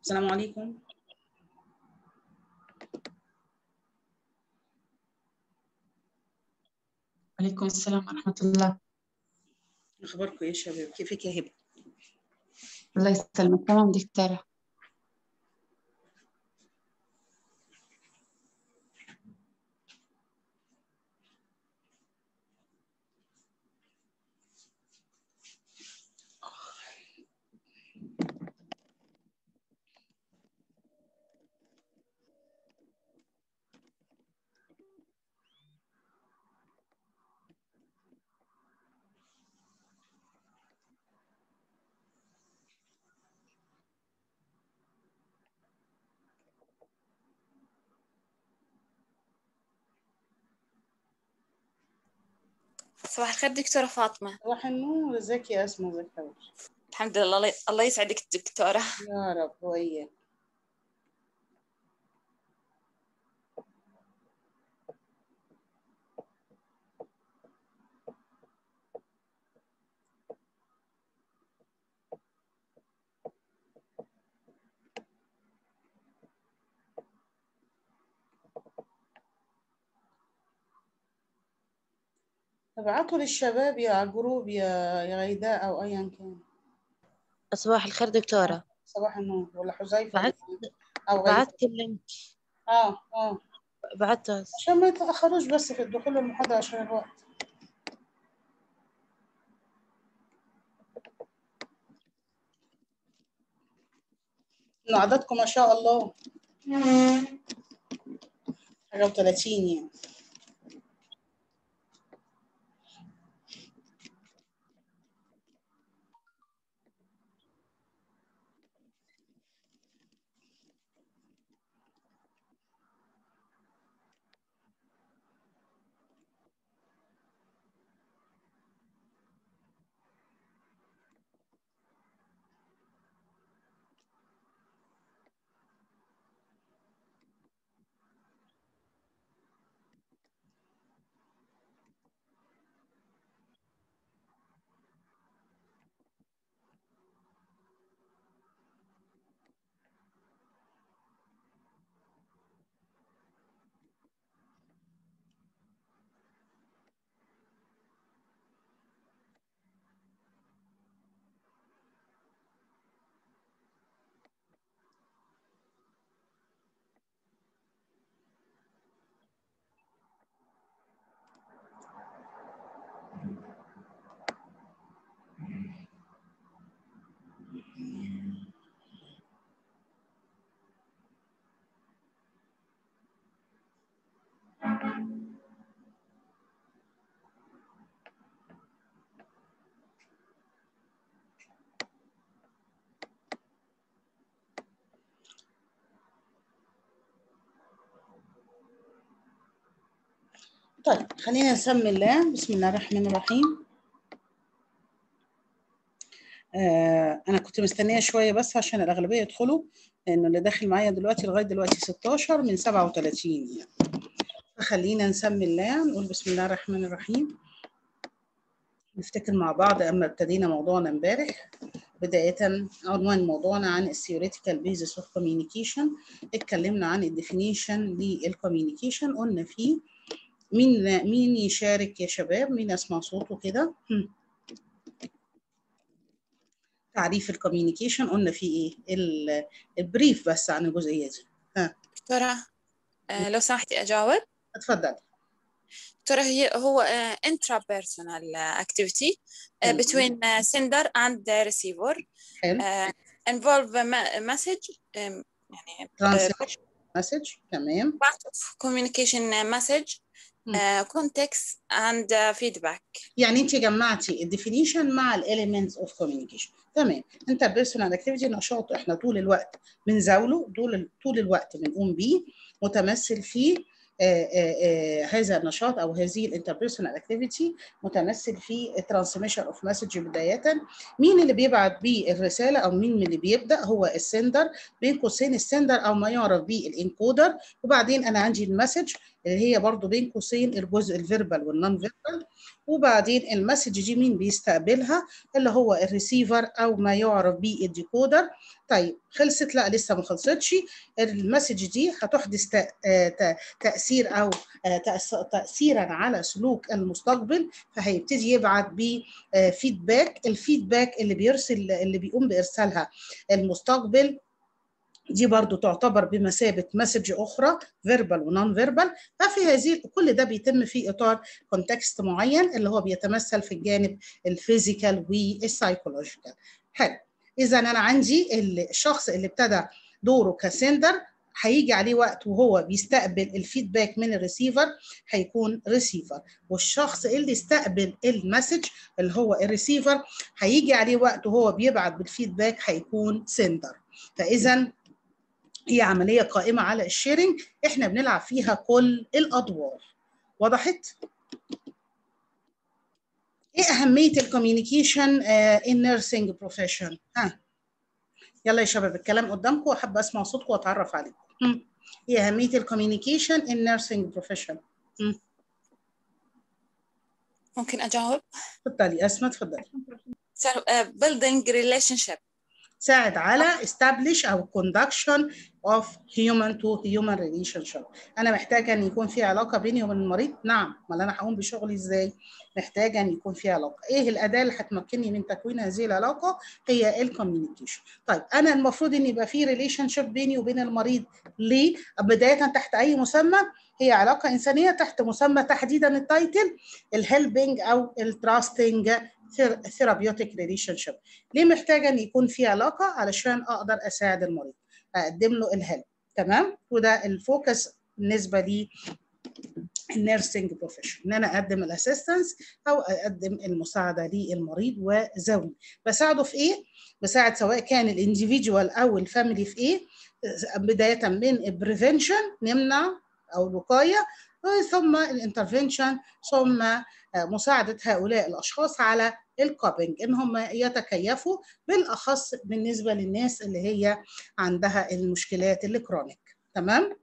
السلام عليكم عليكم السلام ورحمة الله اخباركم ايه يا شباب كيفك يا هبه الله يسلمك تمام دكتورة صباح الخير دكتورة فاطمة صباح النور ازيك يا اسماء ازيك يا حبيبتي الحمد لله الله- الله يسعدك دكتورة يا رب وإياك ابعتوا للشباب يا جروب يا يا غيداء او ايا كان صباح الخير دكتورة صباح النور ولا حذيفه بعت او غيداء بعت اللينك اه اه بعته عشان ما يتاخروش بس في الدخول المحاضره عشان الوقت إنه عددكم ما شاء الله حاجة وثلاثين يعني طيب خلينا نسمي الله بسم الله الرحمن الرحيم آه انا كنت مستنيه شويه بس عشان الاغلبيه يدخلوا لانه اللي داخل معايا دلوقتي لغايه دلوقتي 16 من 37 يعني فخلينا نسمي الله نقول بسم الله الرحمن الرحيم نفتكر مع بعض اما ابتدينا موضوعنا امبارح بداية عنوان موضوعنا عن الثيوريتيكال بيزس اوف كوميونيكيشن اتكلمنا عن الديفينيشن للكوميونيكيشن قلنا فيه مين مين يشارك يا شباب مين اسمع صوته كده هم. تعريف الكوميونيكيشن قلنا فيه ايه ال- البريف بس عن الجزئيه دي ها دكتورة آه، لو سمحتي أجاوب اتفضل دكتورة هي هو آه، intrapersonal آه، activity آه، تمام. between آه، sender and the receiver حلو آه، involve a ma- message آم، يعني ترانسليشن مسج تمام part of communication آه، message مم. آه، context and آه، feedback يعني انت جمعتي الديفينيشن مع الاليمنتس اوف كوميونيكيشن تمام انت بيرسونال اكتيفيتي نشاط احنا طول الوقت بنزاوله طول طول الوقت بنقوم بيه متمثل في آه، آه، آه، هذا النشاط او هذه الانتربيرسونال اكتيفيتي متمثل في الترانسميشن اوف مسج بدايه مين اللي بيبعت بيه الرساله او مين اللي بيبدا هو السندر بين قوسين السندر او ما يعرف به الانكودر وبعدين انا عندي المسج اللي هي برضو بين قوسين الجزء الفيربال والنون فيربال وبعدين المسج دي مين بيستقبلها اللي هو الريسيفر او ما يعرف به الديكودر طيب خلصت لا لسه ما خلصتش المسج دي هتحدث تأ- آه، ت- تاثير او آه، تأس- تاثيرا على سلوك المستقبل فهيبتدي يبعت بفيدباك الفيدباك اللي بيرسل اللي بيقوم بارسالها المستقبل دي برضو تعتبر بمثابة مسج أخرى فيربال ونون فيربال ففي هذه كل ده بيتم في إطار كونتكست معين اللي هو بيتمثل في الجانب الفيزيكال والسايكولوجيكال حلو إذا أنا عندي الشخص اللي ابتدى دوره كسندر هيجي عليه وقت وهو بيستقبل الفيدباك من الريسيفر هيكون ريسيفر والشخص اللي استقبل المسج اللي هو الريسيفر هيجي عليه وقت وهو بيبعت بالفيدباك هيكون سندر فاذا هي عمليه قائمه على الشيرنج احنا بنلعب فيها كل الادوار وضحت ايه اهميه الكوميونيكيشن ان نيرسينج بروفيشن ها يلا يا شباب الكلام قدامكم وحابه اسمع صوتكم واتعرف عليكم هم. ايه اهميه الكوميونيكيشن ان نيرسينج بروفيشن ممكن أجاوب اتفضلي اسماء اتفضلي So, uh, building relationship تساعد على establish أو conduction of human to human relationship أنا محتاجة أن يكون في علاقة بيني وبين المريض نعم ما أنا هقوم بشغلي إزاي محتاجة أن يكون في علاقة إيه الأداة اللي هتمكنني من تكوين هذه العلاقة هي الكوميونيكيشن طيب أنا المفروض أن يبقى في ريليشن شيب بيني وبين المريض ليه بداية تحت أي مسمى هي علاقة إنسانية تحت مسمى تحديدا التايتل الهيلبنج أو التراستنج ثيرابيوتيك ريليشن شيب ليه محتاجه ان يكون في علاقه علشان اقدر اساعد المريض اقدم له الهيلب تمام وده الفوكس بالنسبه لي النيرسينج بروفيشن ان انا اقدم الاسيستنس او اقدم المساعده للمريض وذوي بساعده في ايه بساعد سواء كان الانديفيدوال او الفاميلي في ايه بدايه من البريفنشن نمنع او الوقايه ثم الانترفنشن ثم مساعده هؤلاء الاشخاص على الكوبينج ان هم يتكيفوا بالاخص بالنسبه للناس اللي هي عندها المشكلات اللي كرونيك تمام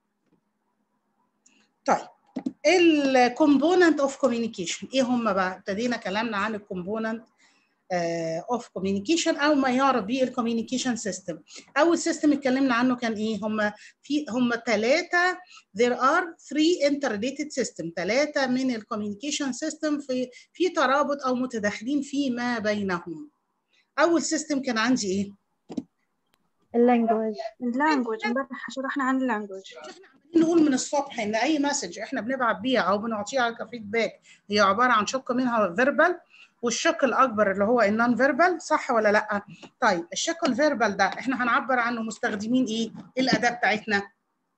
طيب الكومبوننت اوف كوميونيكيشن ايه هم بقى ابتدينا كلامنا عن الكومبوننت اوف كوميونيكيشن او ما يعرف به الكوميونيكيشن سيستم اول سيستم اتكلمنا عنه كان ايه هم في هم ثلاثه there are three interrelated system ثلاثه من الكوميونيكيشن سيستم في في ترابط او متداخلين فيما بينهم اول سيستم كان عندي ايه اللانجوج اللانجوج امبارح شرحنا عن اللانجوج نقول من الصبح ان اي مسج احنا بنبعت بيها او بنعطيها كفيدباك هي عباره عن شق منها فيربال والشق الاكبر اللي هو النون فيربال صح ولا لا طيب الشق الفيربال ده احنا هنعبر عنه مستخدمين ايه الاداه بتاعتنا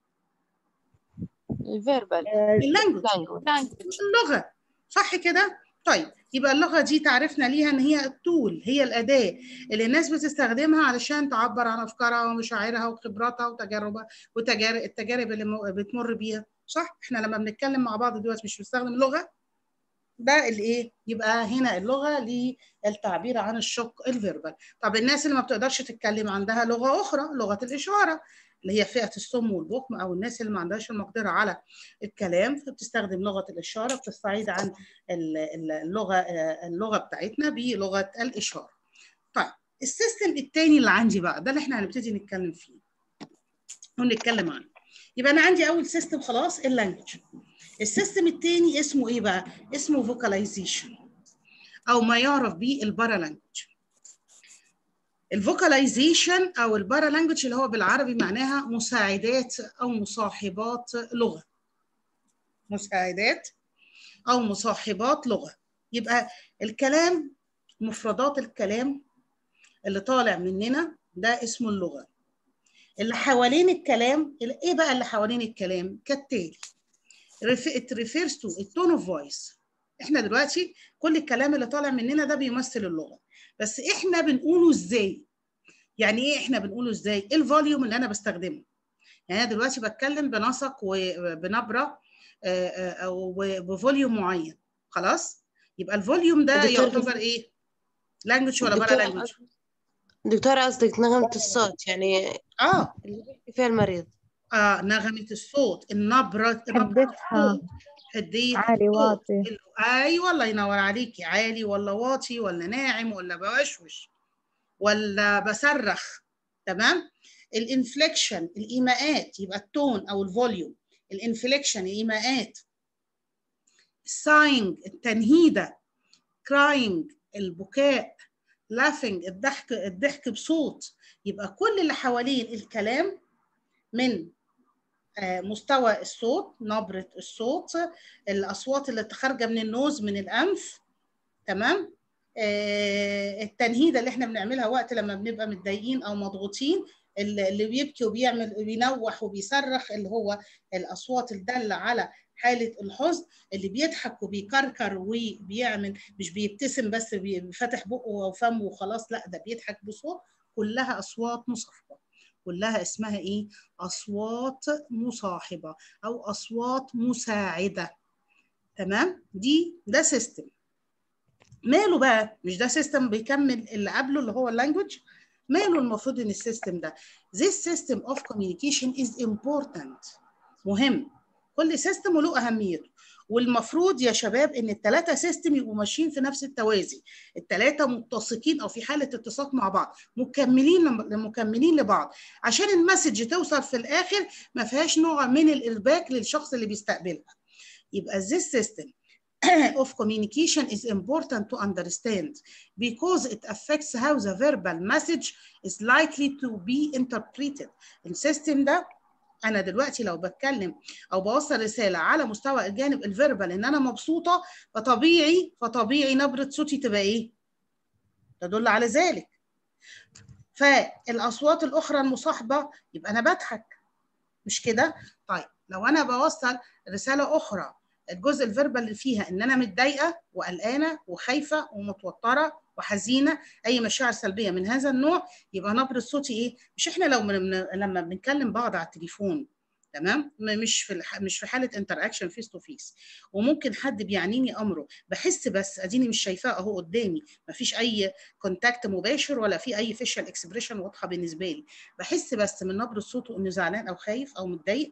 الفيربال اللانجوج language اللغه صح كده طيب يبقى اللغه دي تعرفنا ليها ان هي التول هي الاداه اللي الناس بتستخدمها علشان تعبر عن افكارها ومشاعرها وخبراتها وتجاربها وتجارب التجارب اللي م- بتمر بيها صح احنا لما بنتكلم مع بعض دلوقتي مش بنستخدم اللغه ده الايه يبقى هنا اللغه للتعبير عن الشق الفيربال طب الناس اللي ما بتقدرش تتكلم عندها لغه اخرى لغه الاشاره اللي هي فئه الصم والبكم او الناس اللي ما عندهاش المقدره على الكلام فبتستخدم لغه الاشاره بتستعيد عن ال- ال- اللغه آه، اللغه بتاعتنا بلغه الاشاره طيب السيستم الثاني اللي عندي بقى ده اللي احنا هنبتدي نتكلم فيه ونتكلم عنه يبقى انا عندي اول سيستم خلاص اللانجوج السيستم الثاني اسمه ايه بقى اسمه فوكاليزيشن او ما يعرف به البارا لانجوج الفوكاليزيشن او البارا لانجوج اللي هو بالعربي معناها مساعدات او مصاحبات لغه مساعدات او مصاحبات لغه يبقى الكلام مفردات الكلام اللي طالع مننا ده اسمه اللغه اللي حوالين الكلام ايه بقى اللي حوالين الكلام كالتالي it refers to a tone of voice احنا دلوقتي كل الكلام اللي طالع مننا ده بيمثل اللغه بس احنا بنقوله ازاي يعني ايه احنا بنقوله ازاي ايه الفوليوم اللي انا بستخدمه يعني انا دلوقتي بتكلم بنسق وبنبره آه، آه، او بفوليوم معين خلاص يبقى الفوليوم ده دكتور، يعتبر ايه لانجوج ولا بارا دكتور، لانجوج دكتورة قصدك نغمة الصوت يعني اه اللي بيحكي فيها المريض اه نغمه الصوت النبره نبره حدتها الصوت حديه عالي الصوت واطي ال- ايوه الله ينور عليكي عالي ولا واطي ولا ناعم ولا بوشوش ولا بصرخ تمام الانفليكشن الايماءات يبقى التون او الفوليوم الانفليكشن الايماءات الساينج التنهيده كراينج البكاء لافينج الضحك الضحك بصوت يبقى كل اللي حوالين الكلام من آه، مستوى الصوت نبرة الصوت الأصوات اللي خارجة من النوز من الأنف تمام آه، التنهيدة اللي احنا بنعملها وقت لما بنبقى متضايقين أو مضغوطين اللي اللي بيبكي وبيعمل بينوح وبيصرخ اللي هو الأصوات الدالة على حالة الحزن اللي بيضحك وبيكركر وبيعمل مش بيبتسم بس بيفتح بقه وفمه وخلاص لا ده بيضحك بصوت كلها أصوات مصاحبة كلها اسمها ايه اصوات مصاحبه او اصوات مساعده تمام دي ده سيستم ماله بقى مش ده سيستم بيكمل اللي قبله اللي هو اللانجوج ماله المفروض ان السيستم ده this system of communication is important مهم كل سيستم وله اهميته والمفروض يا شباب ان الثلاثه سيستم يبقوا ماشيين في نفس التوازي الثلاثه متسقين او في حاله اتساق مع بعض مكملين مكملين لبعض عشان المسج توصل في الاخر ما فيهاش نوع من الارباك للشخص اللي بيستقبلها يبقى this system of communication is important to understand because it affects how the verbal message is likely to be interpreted السيستم ده انا دلوقتي لو بتكلم او بوصل رساله على مستوى الجانب الفيربال ان انا مبسوطه فطبيعي فطبيعي نبره صوتي تبقى ايه تدل على ذلك فالاصوات الاخرى المصاحبه يبقى انا بضحك مش كده طيب لو انا بوصل رساله اخرى الجزء الفيربال اللي فيها ان انا متضايقه وقلقانه وخايفه ومتوتره وحزينه اي مشاعر سلبيه من هذا النوع يبقى نبره صوتي ايه مش احنا لو من لما بنتكلم بعض على التليفون تمام مش في الح... مش في حاله انتر اكشن فيس تو فيس وممكن حد بيعنيني امره بحس بس اديني مش شايفاه اهو قدامي مفيش اي كونتاكت مباشر ولا في اي فيشل اكسبريشن واضحه بالنسبه لي بحس بس من نبره صوته انه زعلان او خايف او متضايق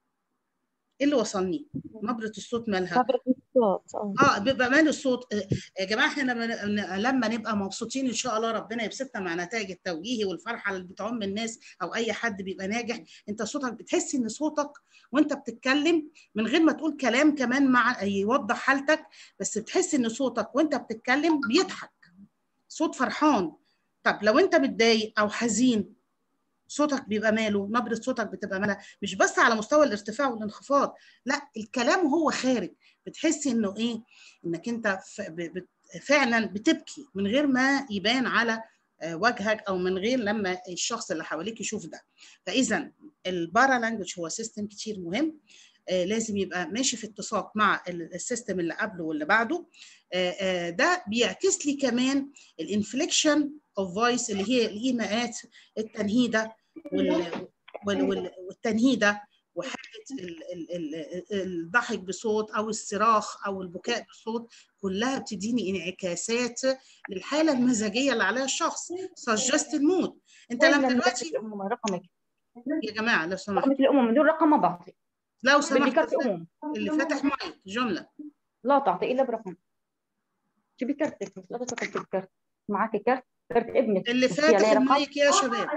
ايه اللي وصلني نبره الصوت مالها نبرة الصوت اه اه بيبقى مال الصوت آه، يا جماعه احنا لما لما نبقى مبسوطين ان شاء الله ربنا يبسطنا مع نتائج التوجيهي والفرحه اللي بتعم الناس او اي حد بيبقى ناجح انت صوتك بتحس ان صوتك وانت بتتكلم من غير ما تقول كلام كمان مع يوضح حالتك بس بتحس ان صوتك وانت بتتكلم بيضحك صوت فرحان طب لو انت متضايق او حزين صوتك بيبقى ماله نبرة صوتك بتبقى مالها مش بس على مستوى الارتفاع والانخفاض لا الكلام وهو خارج بتحسي انه ايه انك انت ف- ب- بت- فعلا بتبكي من غير ما يبان على آه، وجهك او من غير لما الشخص اللي حواليك يشوف ده فاذا البارا لانجوج هو سيستم كتير مهم آه، لازم يبقى ماشي في اتساق مع ال- السيستم اللي قبله واللي بعده آه، آه، ده بيعكس لي كمان الانفليكشن اوف فويس اللي هي الايماءات التنهيده وال- وال- وال- والتنهيده وحاله ال- ال- ال- الضحك بصوت او الصراخ او البكاء بصوت كلها بتديني انعكاسات للحاله المزاجيه اللي عليها الشخص سجست المود انت لما دلوقتي الأمومة رقمك يا جماعه لو سمحت رقمك الأمومة دون رقم ما بعطي لو بدي سمحت كارت أمومة اللي فاتح مايك جمله لا تعطي إلا برقم جيبي كارتك مش لا تاخذي الكارت معك كارت كارت ابنك اللي بس فاتح عليه رقم. المايك يا شباب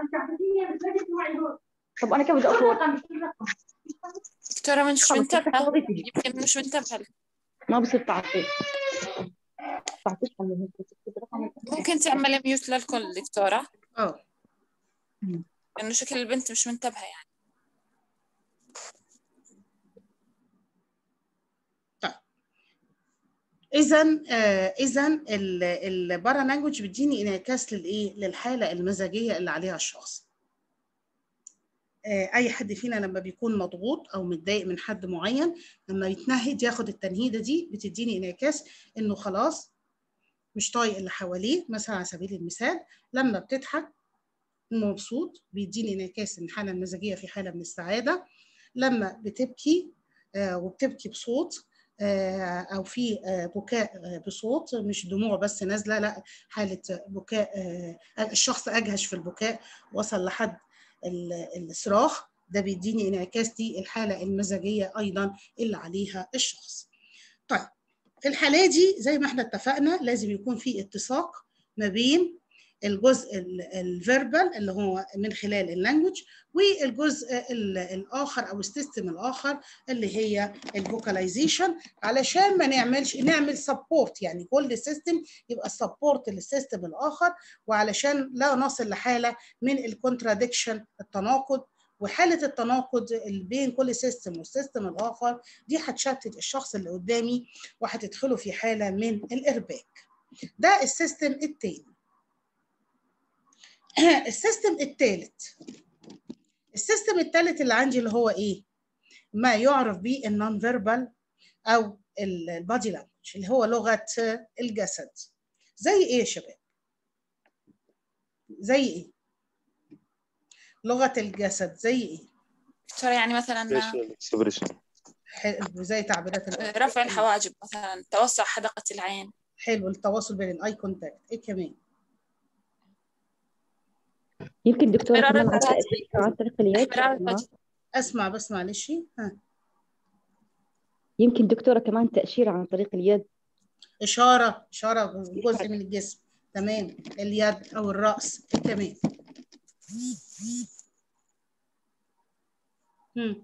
طب أنا كيف بدي أطلب دكتورة مش خلص منتبهة تاخذي تيجي يمكن مش منتبهة ما بصير تعطي تعطيش عن رقم ممكن تعملي ميوت للكل دكتورة اه لأنه شكل البنت مش منتبهة يعني اذا اذا البارا لانجوج بيديني انعكاس للايه للحاله المزاجيه اللي عليها الشخص آه، اي حد فينا لما بيكون مضغوط او متضايق من حد معين لما يتنهد ياخد التنهيده دي بتديني انعكاس انه خلاص مش طايق اللي حواليه مثلا على سبيل المثال لما بتضحك ومبسوط بيديني انعكاس ان الحاله المزاجيه في حاله من السعاده لما بتبكي آه، وبتبكي بصوت آه، او في آه، بكاء آه، بصوت مش دموع بس نازله لا حاله بكاء آه، الشخص اجهش في البكاء وصل لحد ال- الصراخ ده بيديني انعكاس دي الحاله المزاجيه ايضا اللي عليها الشخص طيب في الحاله دي زي ما احنا اتفقنا لازم يكون في اتساق ما بين الجزء الفيربال اللي هو من خلال اللانجوج والجزء ال- الاخر او السيستم الاخر اللي هي الفوكاليزيشن علشان ما نعملش نعمل سبورت يعني كل سيستم يبقى سبورت للسيستم الاخر وعلشان لا نصل لحاله من الكونتراديكشن التناقض وحاله التناقض اللي بين كل سيستم والسيستم الاخر دي هتشتت الشخص اللي قدامي وهتدخله في حاله من الارباك ده السيستم التاني السيستم الثالث السيستم الثالث اللي عندي اللي هو ايه ما يعرف به النون فيربال او البادي لانجوج اللي هو لغه الجسد زي ايه يا شباب زي ايه لغه الجسد زي ايه دكتورة يعني مثلا facial expression حلو زي تعبيرات الوجه. رفع الحواجب مثلا توسع حدقة العين حلو التواصل بين الاي كونتاكت ايه كمان يمكن دكتورة إحمرار كمان على الوجه. تأثير عن طريق اليد إحمرار ما- الوجه. اسمع بس معلش ها يمكن دكتورة كمان تأشيرة عن طريق اليد اشاره اشاره جزء من الجسم تمام اليد او الراس إيه كمان مم.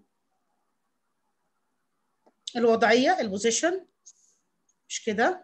الوضعيه البوزيشن مش كده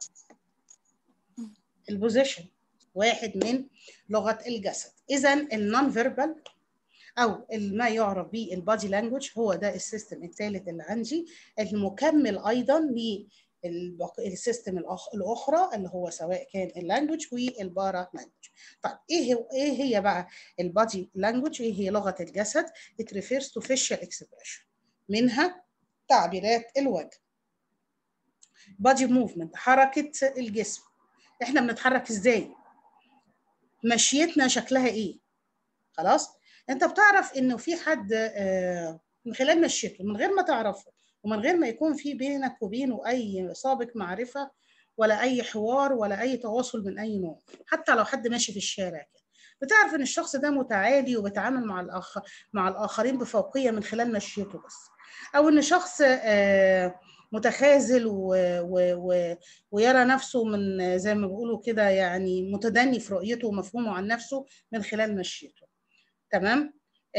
البوزيشن واحد من لغه الجسد اذا النون فيربال او ما يعرف به البادي لانجوج هو ده السيستم الثالث اللي عندي المكمل ايضا للسيستم الاخرى اللي هو سواء كان اللانجوج والبارا لانجوج طيب ايه هو ايه هي بقى البادي لانجوج ايه هي لغه الجسد it refers to facial expression منها تعبيرات الوجه body movement حركه الجسم احنا بنتحرك ازاي مشيتنا شكلها ايه خلاص انت بتعرف انه في حد آه، من خلال مشيته من غير ما تعرفه ومن غير ما يكون في بينك وبينه اي سابق معرفه ولا اي حوار ولا اي تواصل من اي نوع حتى لو حد ماشي في الشارع كده بتعرف ان الشخص ده متعالي وبيتعامل مع الآخ... مع الاخرين بفوقيه من خلال مشيته بس او ان شخص آه، متخاذل و... و... و... ويرى نفسه من زي ما بيقولوا كده يعني متدني في رؤيته ومفهومه عن نفسه من خلال مشيته تمام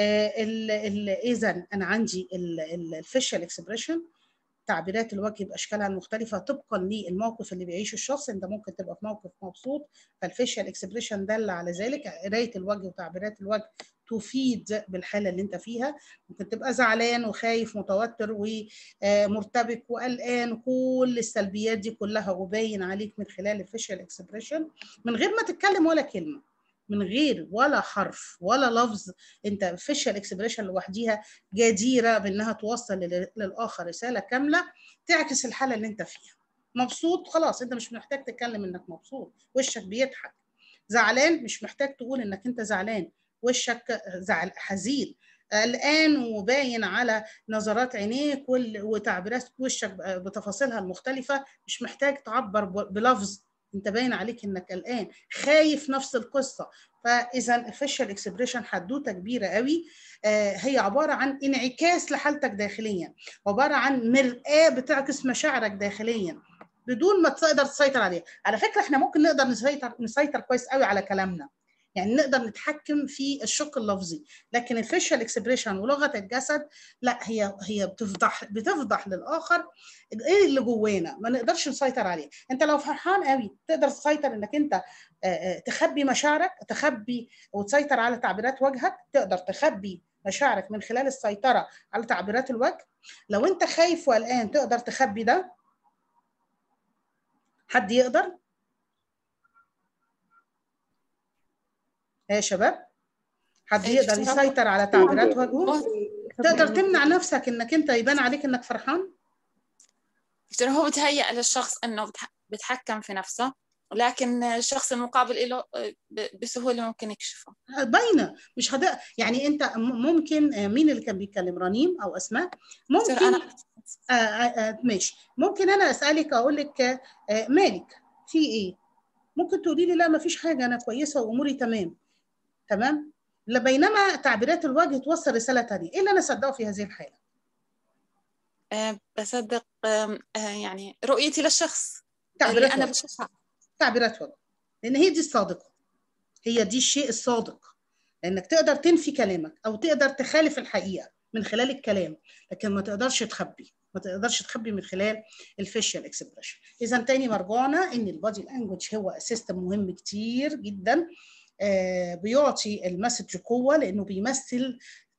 اذا انا عندي الفيشال اكسبريشن تعبيرات الوجه باشكالها المختلفه طبقا للموقف اللي بيعيشه الشخص انت ممكن تبقى في موقف مبسوط فالفيشال اكسبريشن دل على ذلك قرايه الوجه وتعبيرات الوجه تفيد بالحاله اللي انت فيها ممكن تبقى زعلان وخايف متوتر ومرتبك وقلقان كل السلبيات دي كلها وباين عليك من خلال الفيشال اكسبريشن من غير ما تتكلم ولا كلمه من غير ولا حرف ولا لفظ انت فيشال اكسبريشن لوحديها جديره بانها توصل للاخر رساله كامله تعكس الحاله اللي انت فيها مبسوط خلاص انت مش محتاج تتكلم انك مبسوط وشك بيضحك زعلان مش محتاج تقول انك انت زعلان وشك زعل حزين قلقان وباين على نظرات عينيك وتعبيرات وشك بتفاصيلها المختلفه مش محتاج تعبر بلفظ انت باين عليك انك قلقان خايف نفس القصه فاذا الفيشال اكسبريشن حدوته كبيره قوي آه هي عباره عن انعكاس لحالتك داخليا عباره عن مرآه بتعكس مشاعرك داخليا بدون ما تقدر تسيطر عليها على فكره احنا ممكن نقدر نسيطر نسيطر كويس قوي على كلامنا يعني نقدر نتحكم في الشق اللفظي لكن الفيشال اكسبريشن ولغه الجسد لا هي هي بتفضح بتفضح للاخر ايه اللي جوانا ما نقدرش نسيطر عليه انت لو فرحان قوي تقدر تسيطر انك انت تخبي مشاعرك تخبي وتسيطر على تعبيرات وجهك تقدر تخبي مشاعرك من خلال السيطره على تعبيرات الوجه لو انت خايف وقلقان تقدر تخبي ده حد يقدر يا شباب حد يقدر يسيطر على تعبيرات وجهه تقدر تمنع نفسك انك انت يبان عليك انك فرحان دكتور هو بتهيأ للشخص انه بيتحكم في نفسه لكن الشخص المقابل له بسهوله ممكن يكشفه باينه مش هد... يعني انت ممكن مين اللي كان بيتكلم رنيم او اسماء ممكن أنا... آه آه ماشي ممكن انا اسالك اقول لك آه مالك في ايه ممكن تقولي لي لا ما فيش حاجه انا كويسه واموري تمام تمام لا بينما تعبيرات الوجه توصل رساله ثانيه ايه اللي انا اصدقه في هذه الحاله آه، بصدق آم، آه، يعني رؤيتي للشخص اللي تعبيرات أنا وجه بشوفها تعبيرات وجه لان هي دي الصادقه هي دي الشيء الصادق لانك تقدر تنفي كلامك او تقدر تخالف الحقيقه من خلال الكلام لكن ما تقدرش تخبي ما تقدرش تخبي من خلال الفيشيال اكسبريشن اذا تاني مرجعنا ان البادي لانجوج هو سيستم مهم كتير جدا آه، بيعطي المسج قوه لانه بيمثل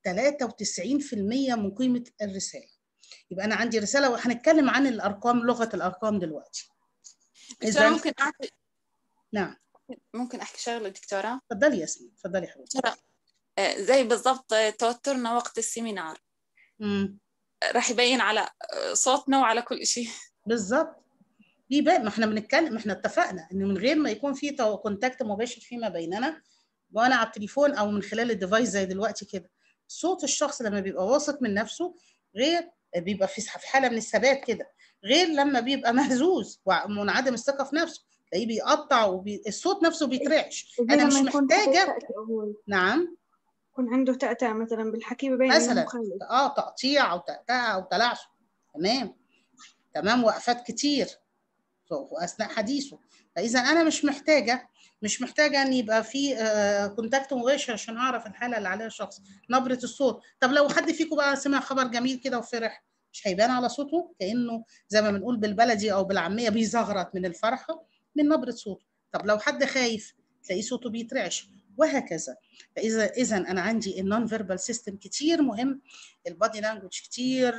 93% من قيمه الرساله يبقى انا عندي رساله وهنتكلم عن الارقام لغه الارقام دلوقتي دكتورة اذا ممكن أعطي نعم ممكن أحكي شغلة دكتورة اتفضلي ياسمين اتفضلي يا حبيبتي دكتورة آه، زي بالضبط آه، توترنا وقت السيمينار مم. راح يبين على آه، صوتنا وعلى كل شيء بالظبط بيبان ما احنا بنتكلم ما احنا اتفقنا ان من غير ما يكون في تو- كونتاكت مباشر فيما بيننا وانا على التليفون او من خلال الديفايس زي دلوقتي كده صوت الشخص لما بيبقى واثق من نفسه غير بيبقى في في حاله من الثبات كده غير لما بيبقى مهزوز ومنعدم الثقه في نفسه تلاقيه بيقطع وبي... الصوت نفسه بيترعش زي انا مش لما يكون محتاجه تأتأة أول نعم يكون عنده تأتأة مثلا بالحكي ببين إنه مثلا مخالف اه تقطيع او تقطيع او تلعثم تمام تمام وقفات كتير واثناء حديثه فاذا انا مش محتاجه مش محتاجه ان يبقى في آه، كونتاكت مباشر عشان اعرف الحاله اللي عليها الشخص نبره الصوت طب لو حد فيكم بقى سمع خبر جميل كده وفرح مش هيبان على صوته كانه زي ما بنقول بالبلدي او بالعاميه بيزغرط من الفرحه من نبره صوته طب لو حد خايف تلاقيه صوته بيترعش وهكذا فاذا اذا انا عندي النون فيربال سيستم كتير مهم البادي لانجوج كتير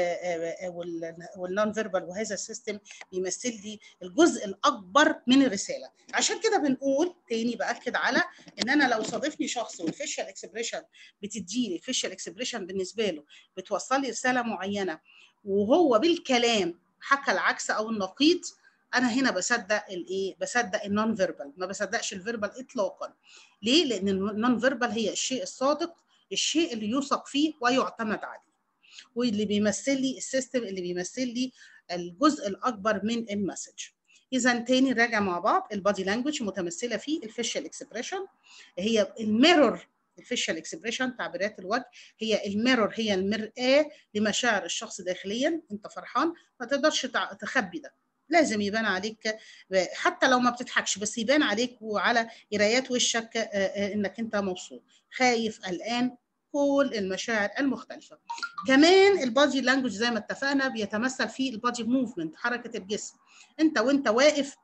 والنون فيربال وهذا السيستم بيمثل لي الجزء الاكبر من الرساله عشان كده بنقول تاني باكد على ان انا لو صادفني شخص والفيشال اكسبريشن بتديلي الفيشال اكسبريشن بالنسبه له بتوصل لي رساله معينه وهو بالكلام حكى العكس او النقيض انا هنا بصدق الايه بصدق النون فيربال ما بصدقش الفيربال اطلاقا ليه لان النون فيربال هي الشيء الصادق الشيء اللي يوثق فيه ويعتمد عليه واللي بيمثل لي السيستم اللي بيمثل لي الجزء الاكبر من المسج اذا تاني نراجع مع بعض البادي لانجوج متمثله في الفيشال اكسبريشن هي الميرور الفيشال اكسبريشن تعبيرات الوجه هي الميرور هي المرآة لمشاعر الشخص داخليا انت فرحان ما تقدرش تع- تخبي ده لازم يبان عليك حتى لو ما بتضحكش بس يبان عليك وعلى قرايات وشك آه، آه، انك انت مبسوط خايف قلقان كل المشاعر المختلفه كمان البادي لانجوج زي ما اتفقنا بيتمثل في البادي موفمنت حركه الجسم انت وانت واقف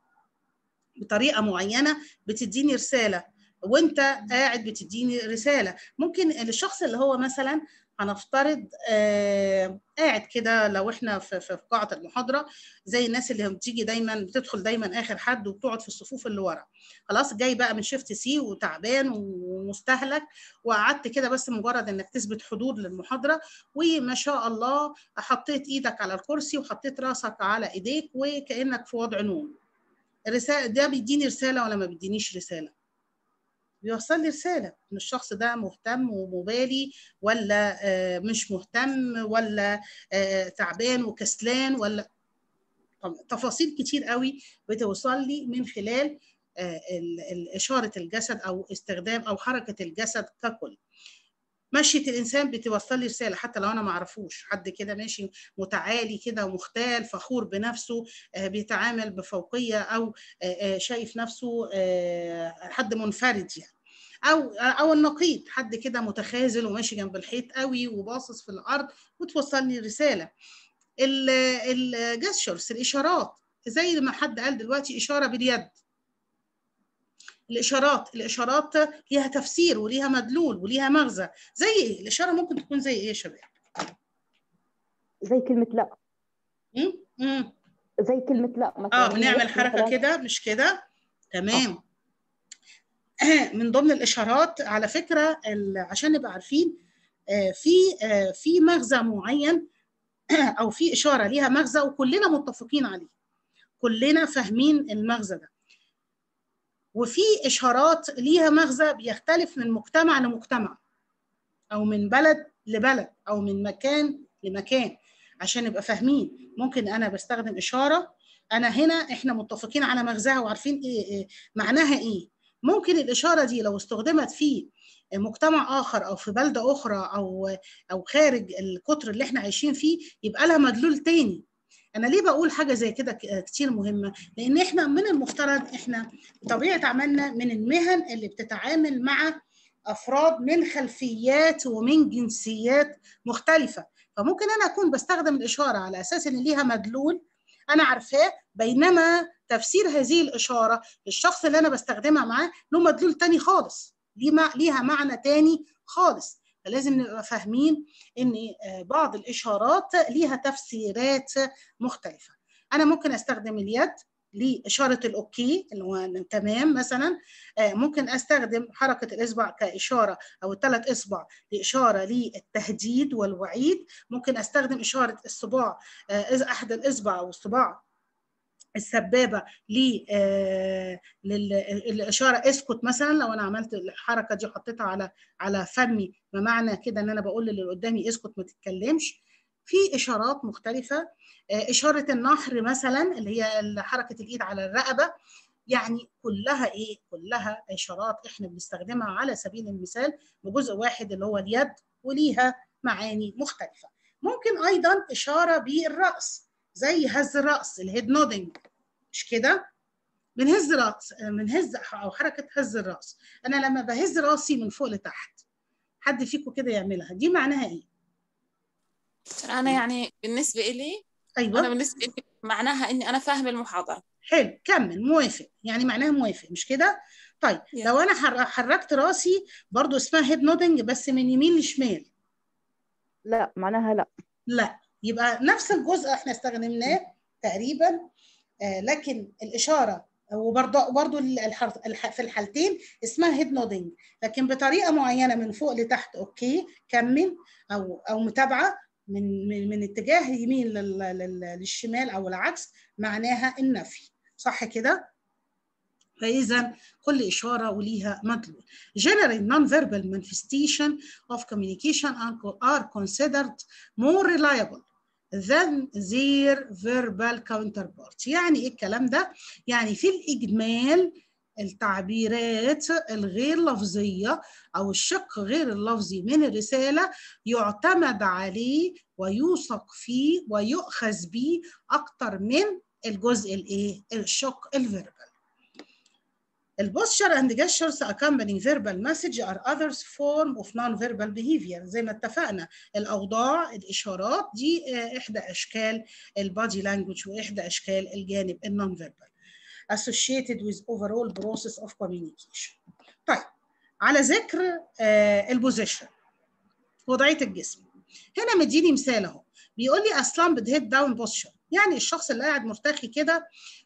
بطريقه معينه بتديني رساله وانت قاعد بتديني رساله ممكن الشخص اللي هو مثلا هنفترض آه قاعد كده لو احنا في, في في قاعه المحاضره زي الناس اللي بتيجي دايما بتدخل دايما اخر حد وبتقعد في الصفوف اللي ورا خلاص جاي بقى من شيفت سي وتعبان ومستهلك وقعدت كده بس مجرد انك تثبت حضور للمحاضره وما شاء الله حطيت ايدك على الكرسي وحطيت راسك على ايديك وكانك في وضع نوم الرساله ده بيديني رساله ولا ما بيدينيش رساله بيوصل لي رساله ان الشخص ده مهتم ومبالي ولا آه، مش مهتم ولا آه، تعبان وكسلان ولا طب تفاصيل كتير قوي بتوصل لي من خلال آه، ال- ال- اشاره الجسد او استخدام او حركه الجسد ككل مشية الإنسان بتوصل لي رسالة حتى لو أنا ما أعرفوش حد كده ماشي متعالي كده ومختال فخور بنفسه آه، بيتعامل بفوقية أو آه، آه، شايف نفسه آه، حد منفرد يعني أو أو النقيض حد كده متخاذل وماشي جنب الحيط قوي وباصص في الأرض وتوصل لي رسالة الجستشرز الإشارات زي ما حد قال دلوقتي إشارة باليد الاشارات الاشارات ليها تفسير وليها مدلول وليها مغزى زي ايه الاشاره ممكن تكون زي ايه يا شباب زي كلمة لا مم؟ مم. زي كلمة لا مثلا اه بنعمل يحكي حركه مثلاً- كده مش كده تمام من ضمن الاشارات على فكره ال- عشان نبقى عارفين آه، في آه، في مغزى معين او في اشاره ليها مغزى وكلنا متفقين عليه كلنا فاهمين المغزى ده وفي اشارات ليها مغزى بيختلف من مجتمع لمجتمع او من بلد لبلد او من مكان لمكان عشان نبقى فاهمين ممكن انا بستخدم اشاره انا هنا احنا متفقين على مغزاها وعارفين ايه, إيه معناها ايه ممكن الاشاره دي لو استخدمت في مجتمع اخر او في بلده اخرى او او خارج القطر اللي احنا عايشين فيه يبقى لها مدلول تاني انا ليه بقول حاجه زي كده ك- كتير مهمه لان احنا من المفترض احنا بطبيعه عملنا من المهن اللي بتتعامل مع افراد من خلفيات ومن جنسيات مختلفه فممكن انا اكون بستخدم الاشاره على اساس ان ليها مدلول انا عارفاه بينما تفسير هذه الاشاره للشخص اللي انا بستخدمها معاه له مدلول تاني خالص ليه مع- ليها معنى تاني خالص فلازم نبقى فاهمين ان آه، بعض الاشارات ليها تفسيرات مختلفه انا ممكن استخدم اليد لاشاره الاوكي اللي هو تمام مثلا آه، ممكن استخدم حركه الاصبع كاشاره او الثلاث اصبع لاشاره للتهديد والوعيد ممكن استخدم اشاره الصباع آه، إذا احد الاصبع او الصباع السبابه ل آه، للاشاره اسكت مثلا لو انا عملت الحركه دي وحطيتها على على فمي بمعنى كده ان انا بقول للي قدامي اسكت ما تتكلمش في اشارات مختلفه آه، اشاره النحر مثلا اللي هي حركه الايد على الرقبه يعني كلها ايه كلها اشارات احنا بنستخدمها على سبيل المثال بجزء واحد اللي هو اليد وليها معاني مختلفه ممكن ايضا اشاره بالراس زي هز الراس الهيد نودنج مش كده بنهز راس بنهز او حركه هز الراس انا لما بهز راسي من فوق لتحت حد فيكم كده يعملها دي معناها ايه انا يعني بالنسبه لي انا ايوه بالنسبه لي معناها اني انا فاهم المحاضره حلو كمل موافق يعني معناها موافق مش كده طيب Yes. لو انا حر- حركت راسي برضو اسمها هيد نودنج بس من يمين لشمال لا معناها لا لا يبقى نفس الجزء احنا استخدمناه تقريبا آه لكن الاشاره وبرضه برضه الحر- الح- في الحالتين اسمها هيد نودنج لكن بطريقه معينه من فوق لتحت اوكي كمل او او متابعه من من, من اتجاه يمين لل- لل- للشمال او العكس معناها النفي صح كده؟ فإذا كل إشارة وليها مدلول. General non-verbal manifestation of communication are- are considered more reliable than their verbal counterparts. يعني إيه الكلام ده؟ يعني في الإجمال التعبيرات الغير لفظية أو الشق غير اللفظي من الرسالة يعتمد عليه ويوثق فيه ويؤخذ به أكتر من الجزء الإيه؟ الشق الفيربال. البوستشر and gestures accompanying verbal message are others form of non-verbal behavior زي ما اتفقنا الأوضاع الإشارات دي آه، إحدى أشكال البادي language وإحدى أشكال الجانب النون فيربال associated with overall process of communication طيب على ذكر آه، البوزيشن وضعية الجسم هنا مديني مثال اهو بيقول لي اسلامبد هيد داون بوستشر يعني الشخص اللي قاعد مرتخي كده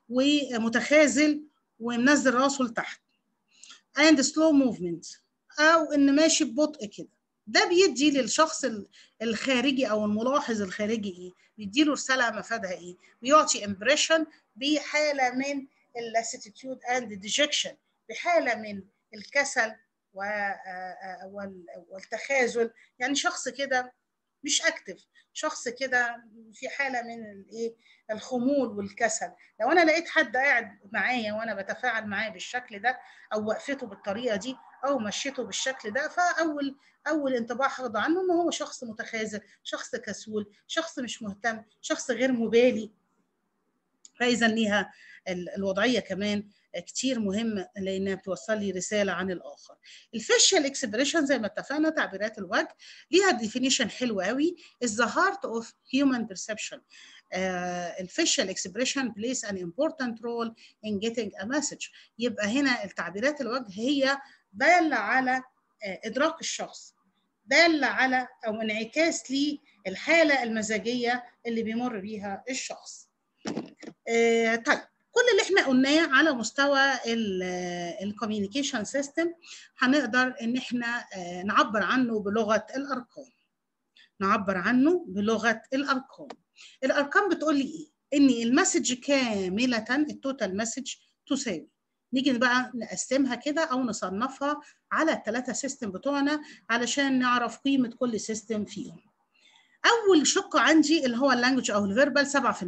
ومتخاذل ومنزل راسه لتحت and slow movement او ان ماشي ببطء كده ده بيدي للشخص ال- الخارجي او الملاحظ الخارجي ايه بيدي له رساله مفادها ايه بيعطي امبريشن بحاله من اللاسيتيتيود اند ديجكشن بحاله من الكسل و- آه، آه، وال- والتخاذل يعني شخص كده مش اكتف شخص كده في حاله من الايه الخمول والكسل لو انا لقيت حد قاعد معايا وانا بتفاعل معاه بالشكل ده او وقفته بالطريقه دي او مشيته بالشكل ده فاول اول انطباع هاخده عنه ان هو شخص متخاذل شخص كسول شخص مش مهتم شخص غير مبالي فاذا ليها ال- الوضعيه كمان كتير مهمه لانها بتوصل لي رساله عن الاخر الفيشيال اكسبريشن زي ما اتفقنا تعبيرات الوجه ليها ديفينيشن حلو قوي is the heart of human perception الفيشيال اكسبريشن plays an important role in getting a message يبقى هنا التعبيرات الوجه هي دالة على آه، إدراك الشخص دالة على أو انعكاس للحالة المزاجية اللي بيمر بيها الشخص آه، طيب كل اللي احنا قلناه على مستوى الكوميونيكيشن سيستم هنقدر ان احنا آه، نعبر عنه بلغه الارقام نعبر عنه بلغه الارقام الارقام بتقول لي ايه ان المسج كامله التوتال مسج تساوي نيجي بقى نقسمها كده او نصنفها على الثلاثه سيستم بتوعنا علشان نعرف قيمه كل سيستم فيهم اول شق عندي اللي هو اللانجوج او الفيربال 7%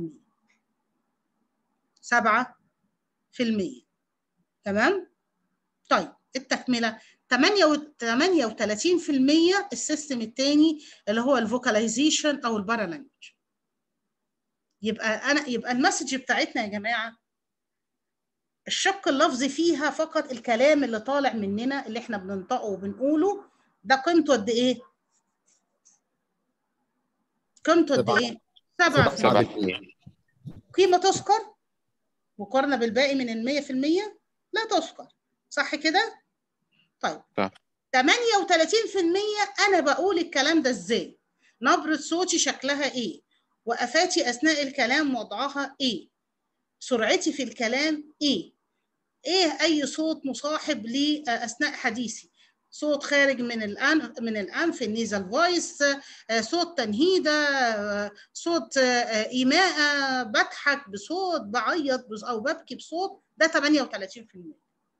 7% تمام طيب التكمله 38% السيستم الثاني اللي هو الفوكاليزيشن او البارالانجوج يبقى انا يبقى المسج بتاعتنا يا جماعه الشق اللفظي فيها فقط الكلام اللي طالع مننا اللي احنا بننطقه وبنقوله ده قيمته قد ايه؟ قيمته قد سبعة. ايه؟ 7 سبعة قيمة تذكر مقارنة بالباقي من المية في المية لا تذكر صح كده؟ طيب صح. 38% أنا بقول الكلام ده إزاي؟ نبرة صوتي شكلها إيه؟ وقفاتي أثناء الكلام وضعها إيه؟ سرعتي في الكلام إيه؟ إيه أي صوت مصاحب لي أثناء حديثي؟ صوت خارج من الأنف من الأنف النيزل فويس صوت تنهيدة آه، صوت آه، إيماءة بضحك بصوت بعيط بص- أو ببكي بصوت ده 38%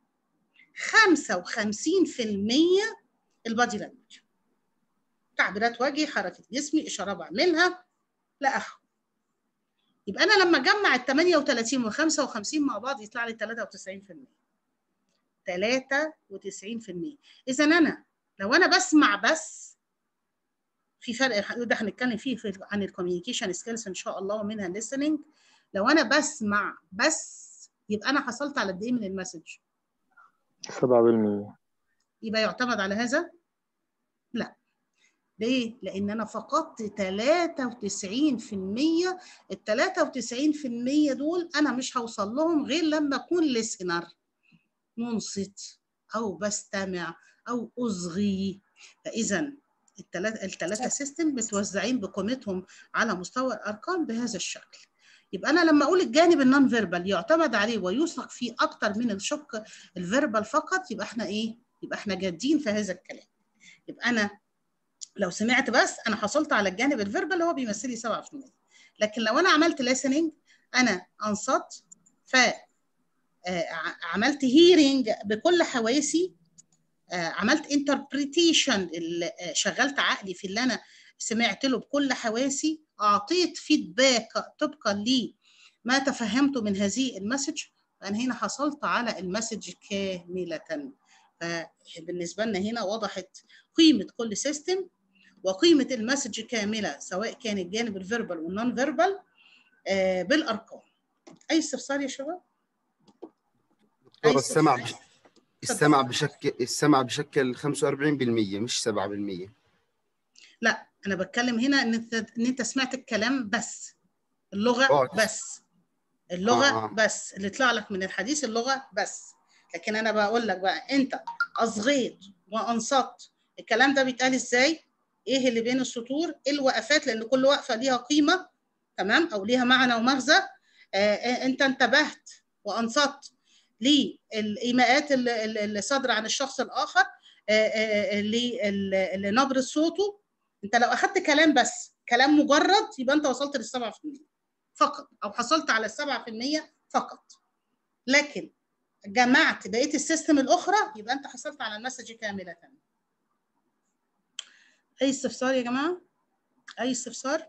55% البادي لانجوج تعبيرات وجهي حركة جسمي إشارة بعملها لا آخره يبقى أنا لما أجمع ال 38 وال 55 مع بعض يطلع لي 93% 93% إذا أنا لو أنا بسمع بس في فرق ده هنتكلم فيه في عن الكوميونيكيشن سكيلز ان شاء الله ومنها الليسننج لو انا بسمع بس يبقى انا حصلت على قد ايه من المسج 7% يبقى يعتمد على هذا لا ليه لان انا فقدت 93% ال 93% دول انا مش هوصل لهم غير لما اكون ليسنر منصت او بستمع او اصغي فاذا الثلاثه الثلاثه سيستم متوزعين بقيمتهم على مستوى الارقام بهذا الشكل يبقى انا لما اقول الجانب النون فيربال يعتمد عليه ويوثق فيه اكتر من الشق الفيربال فقط يبقى احنا ايه يبقى احنا جادين في هذا الكلام يبقى انا لو سمعت بس انا حصلت على الجانب الفيربال اللي هو بيمثل لي 7% لكن لو انا عملت listening انا انصت ف آه، ع- عملت هيرنج بكل حواسي آه، عملت انتربريتيشن شغلت عقلي في اللي انا سمعت له بكل حواسي اعطيت فيدباك طبقا لما تفهمته من هذه المسج فانا هنا حصلت على المسج كامله فبالنسبه لنا هنا وضحت قيمه كل سيستم وقيمه المسج كامله سواء كان الجانب الفيربال والنون فيربال آه، بالارقام اي استفسار يا شباب دكتور أي السمع استفسار؟ بش... السمع بشكل السمع بشكل 45% مش 7% لا انا بتكلم هنا ان انت ان انت سمعت الكلام بس اللغه آه. بس اللغه آه، آه. بس اللي طلع لك من الحديث اللغه بس لكن انا بقول لك بقى انت اصغيت وانصت الكلام ده بيتقال ازاي ايه اللي بين السطور ايه الوقفات لان كل وقفه ليها قيمه تمام او ليها معنى ومغزى آه آه، انت انتبهت وانصت للايماءات اللي, اللي اللي صادره عن الشخص الاخر آه، آه، آه، ل- لنبره صوته انت لو اخدت كلام بس كلام مجرد يبقى انت وصلت لل 7% فقط او حصلت على ال 7% فقط لكن جمعت بقيه السيستم الاخرى يبقى انت حصلت على المسج كامله اي استفسار يا جماعه اي استفسار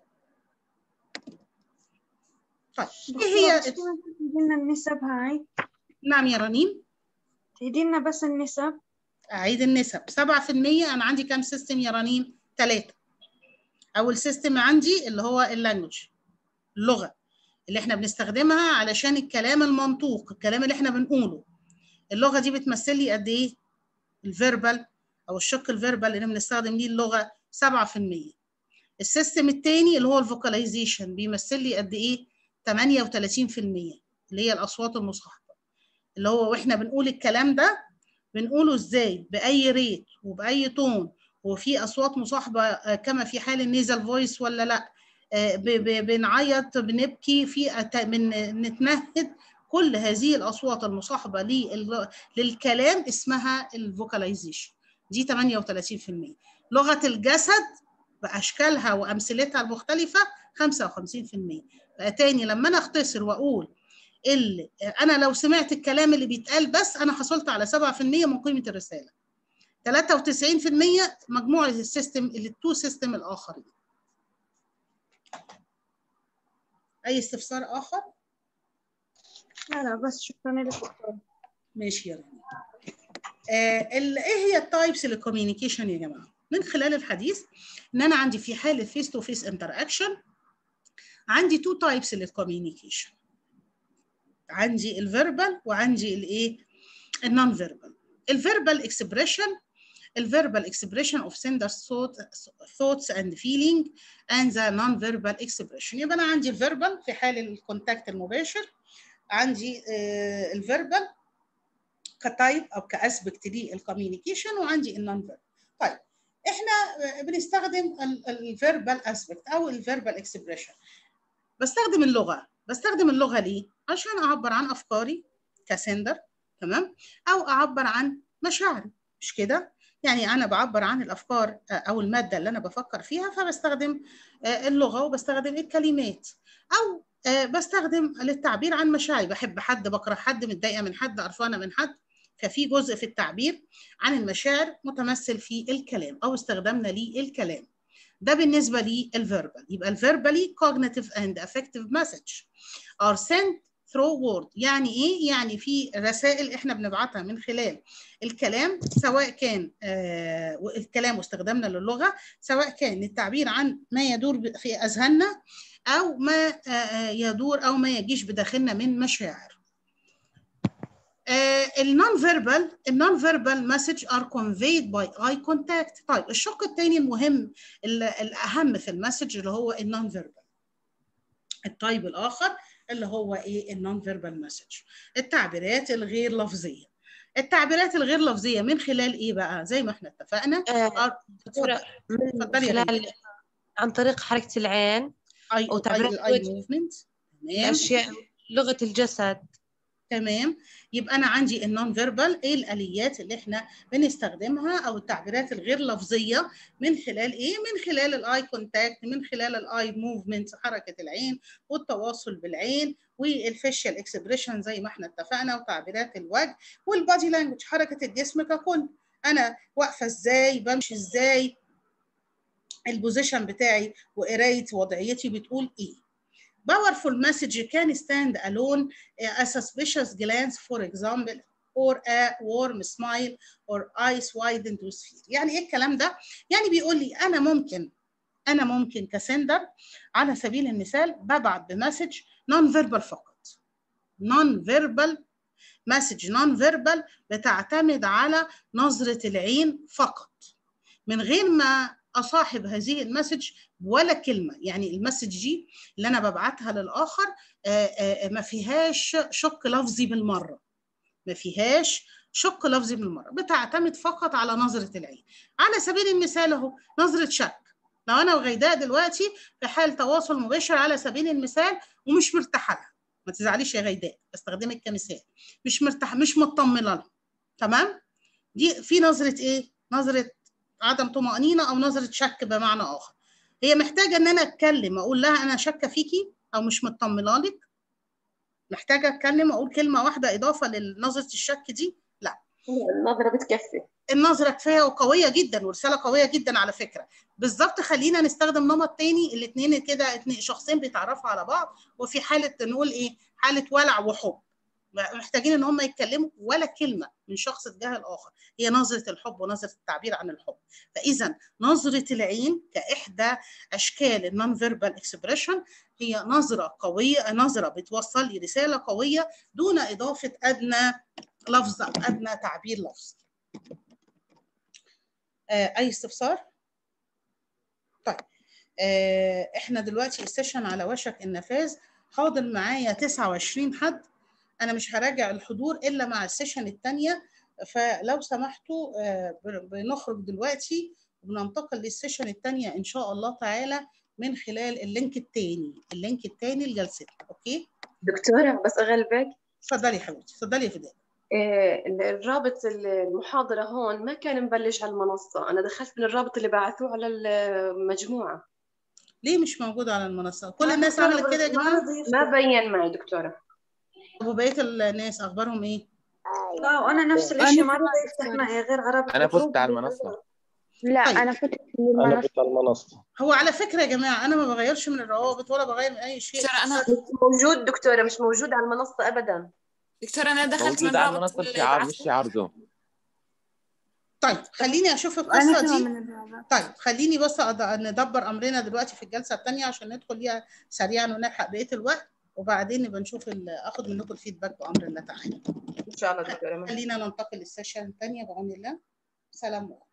طيب ايه هي تدينا النسب هاي نعم يا رنيم تدينا بس النسب اعيد النسب 7% انا عندي كام سيستم يا رنيم ثلاثه اول سيستم عندي اللي هو اللانجوج اللغه اللي احنا بنستخدمها علشان الكلام المنطوق الكلام اللي احنا بنقوله اللغه دي بتمثل لي قد ايه الفيربال او الشق الفيربال اللي بنستخدم ليه اللغه 7% السيستم الثاني اللي هو الفوكاليزيشن بيمثل لي قد ايه 38% اللي هي الاصوات المصاحبه اللي هو واحنا بنقول الكلام ده بنقوله ازاي باي ريت وباي تون وفي اصوات مصاحبه آه، كما في حال النيزل فويس ولا لا آه، ب- ب- بنعيط بنبكي في أت- بن- نتنهد كل هذه الاصوات المصاحبه لل- للكلام اسمها الفوكاليزيشن دي 38% لغه الجسد باشكالها وامثلتها المختلفه 55% فتاني لما انا اختصر واقول اللي انا لو سمعت الكلام اللي بيتقال بس انا حصلت على 7% من قيمه الرساله 93% مجموع السيستم التو سيستم الاخرين اي استفسار اخر لا لا بس شكرا لك دكتور ماشي يا رنا آه ال- ايه هي التايبس للكوميونيكيشن يا جماعه من خلال الحديث ان انا عندي في حاله فيس تو فيس انتر اكشن عندي تو تايبس للكوميونيكيشن عندي الفيربال وعندي الايه النون فيربال الفيربال اكسبريشن الفيربال expression of sender's thought, thoughts and feeling and the non-verbal expression يبقى انا عندي الفيربال في حال الكونتاكت المباشر عندي آه الفيربال كتايب او كاسبكت للكوميونيكيشن وعندي النون فيربال طيب احنا بنستخدم الفيربال اسبكت او الفيربال اكسبريشن بستخدم اللغه بستخدم اللغه ليه عشان اعبر عن افكاري كسندر تمام او اعبر عن مشاعري مش كده يعني انا بعبر عن الافكار او الماده اللي انا بفكر فيها فبستخدم اللغه وبستخدم الكلمات او بستخدم للتعبير عن مشاعري بحب حد بكره حد متضايقه من حد قرفانه من حد ففي جزء في التعبير عن المشاعر متمثل في الكلام او استخدامنا للكلام ده بالنسبه للفيربال يبقى الفيربالي cognitive and affective message are sent through word يعني ايه يعني في رسائل احنا بنبعتها من خلال الكلام سواء كان آه الكلام واستخدامنا للغه سواء كان التعبير عن ما يدور في اذهاننا او ما آه يدور او ما يجيش بداخلنا من مشاعر النون فيربال النون فيربال مسج ار conveyed باي اي كونتاكت طيب الشق الثاني المهم الاهم في المسج اللي هو النون فيربال الطيب الاخر اللي هو ايه النون فيربال مسج التعبيرات الغير لفظيه التعبيرات الغير لفظيه من خلال ايه بقى زي ما احنا اتفقنا آه من خلال عن طريق حركه العين اي او تعبيرات الاي موفمنت تمام اشياء لغه الجسد تمام يبقى انا عندي النون فيربال ايه الاليات اللي احنا بنستخدمها او التعبيرات الغير لفظيه من خلال ايه من خلال الاي كونتاكت من خلال الاي موفمنت حركه العين والتواصل بالعين والفيشيال اكسبريشن زي ما احنا اتفقنا وتعبيرات الوجه والبادي لانجوج حركه الجسم ككل انا واقفه ازاي بمشي ازاي البوزيشن بتاعي وقرايه وضعيتي بتقول ايه powerful message can stand alone a suspicious glance for example or a warm smile or eyes widened with fear يعني ايه الكلام ده يعني بيقول لي انا ممكن انا ممكن كسندر على سبيل المثال ببعت بمسج نون فيربال فقط نون فيربال مسج نون فيربال بتعتمد على نظره العين فقط من غير ما اصاحب هذه المسج ولا كلمه يعني المسج دي اللي انا ببعتها للاخر آآ آآ ما فيهاش شق لفظي بالمره ما فيهاش شق لفظي بالمره بتعتمد فقط على نظره العين على سبيل المثال اهو نظره شك لو انا وغيداء دلوقتي في حال تواصل مباشر على سبيل المثال ومش مرتاحه لها ما تزعليش يا غيداء بستخدمك كمثال مش مرتاحه مش مطمنه لها تمام دي في نظره ايه نظره عدم طمأنينة أو نظرة شك بمعنى آخر هي محتاجة إن أنا أتكلم أقول لها أنا شاكة فيكي أو مش مطمنة لك محتاجة أتكلم أقول كلمة واحدة إضافة لنظرة الشك دي لا النظرة بتكفي النظرة كفاية وقوية جدا ورسالة قوية جدا على فكرة بالظبط خلينا نستخدم نمط تاني الاثنين كده اتنين شخصين بيتعرفوا على بعض وفي حالة نقول إيه حالة ولع وحب محتاجين ان هم يتكلموا ولا كلمه من شخص تجاه الاخر هي نظره الحب ونظره التعبير عن الحب فاذا نظره العين كاحدى اشكال النون فيربال اكسبريشن هي نظره قويه نظره بتوصل لي رساله قويه دون اضافه ادنى لفظ ادنى تعبير لفظي آه اي استفسار طيب آه احنا دلوقتي السيشن على وشك النفاذ حاضر معايا 29 حد انا مش هراجع الحضور الا مع السيشن الثانيه فلو سمحتوا بنخرج دلوقتي وبننتقل للسيشن الثانيه ان شاء الله تعالى من خلال اللينك الثاني اللينك الثاني لجلستنا اوكي دكتوره بس اغلبك اتفضلي يا حبيبتي اتفضلي يا فداء إيه الرابط المحاضره هون ما كان مبلش على المنصه انا دخلت من الرابط اللي بعثوه على المجموعه ليه مش موجود على المنصه كل الناس عملت كده يا جماعه ما بين معي دكتوره وبقيه الناس اخبارهم ايه لا وانا نفس الشيء ما رضى يفتح معي غير عربي انا فزت على المنصه لا طيب. انا فتت انا كنت على المنصه هو على فكره يا جماعه انا ما بغيرش من الروابط ولا بغير من اي شيء دكتورة أنا مش موجود دكتوره مش موجود على المنصه ابدا دخلت موجود من على رابط المنصه اللي الشعار مش بعثوه. شعار زوم طيب خليني اشوف القصه دي طيب خليني بس أض- ندبر امرنا دلوقتي في الجلسه الثانيه عشان ندخل ليها سريعا ونلحق بقيه الوقت وبعدين نبقى نشوف ال- اخد منكم الفيدباك بامر الله تعالى ان شاء الله دكتوره خلينا ننتقل للسيشن الثانيه بعون الله سلام